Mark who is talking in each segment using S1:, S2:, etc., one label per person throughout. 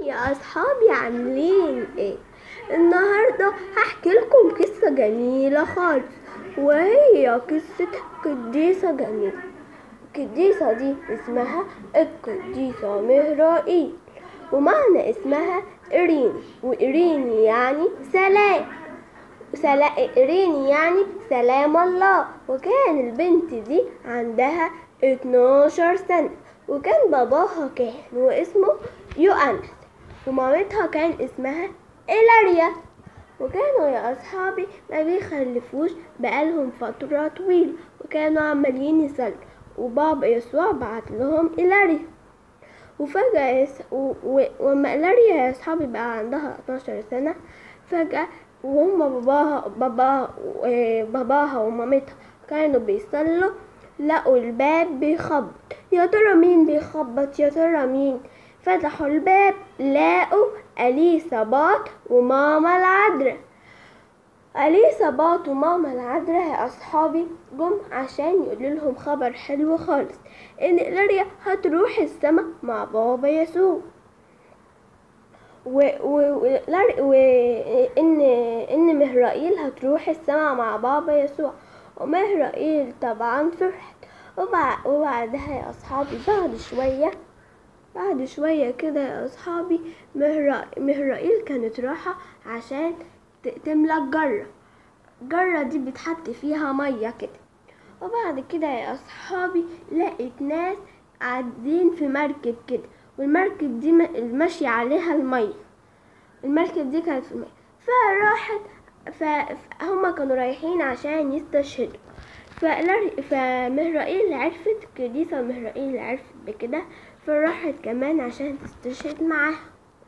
S1: يا أصحابي عاملين إيه؟ النهاردة هحكي لكم قصة جميلة خالص وهي قصة قديسة جميلة القديسة دي اسمها القديسة مهرائيل ومعنى اسمها إيرين وإيرين يعني سلام سلا... إيرين يعني سلام الله وكان البنت دي عندها 12 سنة وكان باباها كاهن واسمه يوأنس ومامتها كان اسمها إيلاريا وكانوا يا أصحابي ما بيخلفوش بقالهم فترة طويلة وكانوا عمالين يصلوا وبابا يسوع بعت لهم إيلاريا وفجأة يس... و... و... وما إيلاريا يا أصحابي بقى عندها 12 سنة فجأة وهم باباها باباها باباها ومامتها كانوا بيصلوا لقوا الباب بيخبط يا ترى مين بيخبط يا ترى مين فتحوا الباب لقوا أليصابات وماما العذراء أليصابات وماما العذراء يا أصحابي جم عشان يقولوا لهم خبر حلو خالص إن إيلاريا هتروح السما مع بابا يسوع و... و... و... ان ان مهرائيل هتروح السما مع بابا يسوع ومهرائيل طبعا فرحت وبع... وبعدها يا اصحابي بعد شويه بعد شويه كده يا اصحابي مهرا... مهرائيل كانت رايحه عشان ت... تملى الجره الجره دي بتحط فيها ميه كده وبعد كده يا اصحابي لقيت ناس قاعدين في مركب كده والمركب دي ماشية عليها المية المركب دي كانت في المية فراحت فهم كانوا رايحين عشان يستشهدوا فمهرائيل عرفت القديسة مهرائيل عرفت بكده فراحت كمان عشان تستشهد معاها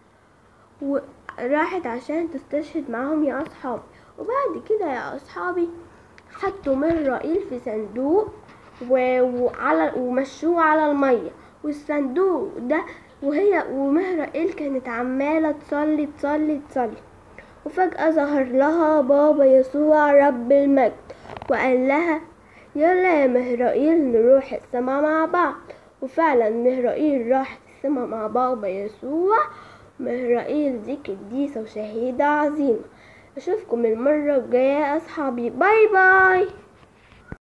S1: وراحت عشان تستشهد معاهم يا أصحابي وبعد كده يا أصحابي حطوا مهرائيل في صندوق وعلى ومشوه على المية والصندوق ده وهي ومهرائيل كانت عمالة تصلي تصلي تصلي وفجأة ظهر لها بابا يسوع رب المجد وقال لها يلا يا مهرائيل نروح السما مع بعض وفعلا مهرائيل راحت السما مع بابا يسوع مهرائيل دي قديسة وشهيدة عظيمة أشوفكم المرة الجاية يا أصحابي باي باي